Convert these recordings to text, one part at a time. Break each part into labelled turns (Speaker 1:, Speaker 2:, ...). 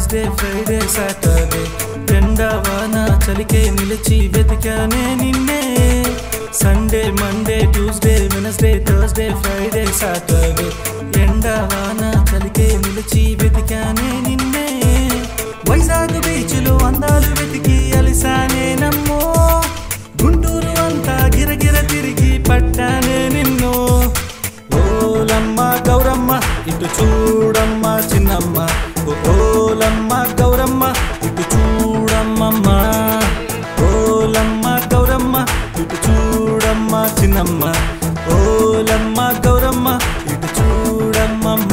Speaker 1: Thursday Friday Saturday రెండవ నా చలికే నిలిచి వెతికానే నిన్నే Sunday Monday Tuesday Wednesday Thursday Friday Saturday రెండవ నా చలికే నిలిచి వెతికానే నిన్నే వైజాగ్ బీచ్లో అందాలు వెతికి అలిసానే నమ్మో గుంటూరు అంతా గిరగిర తిరిగి పట్టానే నిన్ను ఓలమ్మ గౌరమ్మ ఇటు చూడమ్మ చిన్నమ్మ ఓ ఓలమ్మ గౌరమ్మ ఇటు చూడమ్మమ్మ ఓలమ్మ గౌరమ్మ ఇటు చూడమ్మ చిన్నమ్మ ఓలమ్మ గౌరమ్మ ఇటు చూడమ్మమ్మ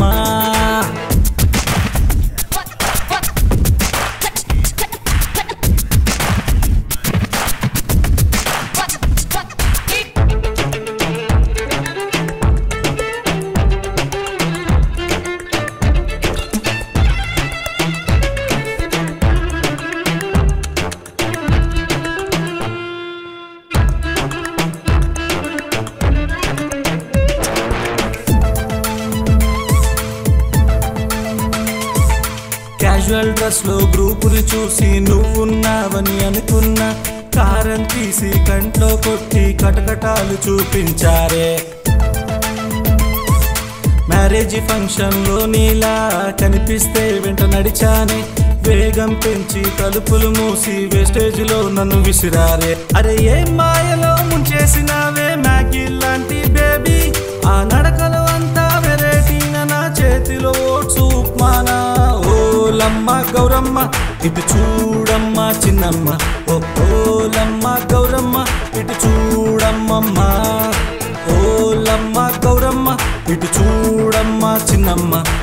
Speaker 1: క్యాజువల్ డ్రెస్ లో గ్రూపులు చూసి నువ్వున్నావని అనుకున్నా కారం తీసి కంట్లో కొట్టి కటకటాలు చూపించారే మ్యారేజ్ ఫంక్షన్ లో నీలా కనిపిస్తే వెంట నడిచానే వేగం పెంచి తలుపులు మూసి వేస్టేజ్ లో నన్ను విసిరారే అరే ఏ మాయలో ముంచేసినావే మ్యాగీ లాంటి బేబీ ఆ నడకలో అంతా వెరైటీన నా చేతిలో ఓట్స్ ఉప్మానా ఓలమ్మ గౌరమ్మ ఇటు చూడమ్మ చిన్నమ్మ ఓ ఓలమ్మ గౌరమ్మ ఇటు చూడమ్మమ్మ ఓలమ్మ గౌరమ్మ ఇటు చూడమ్మ చిన్నమ్మ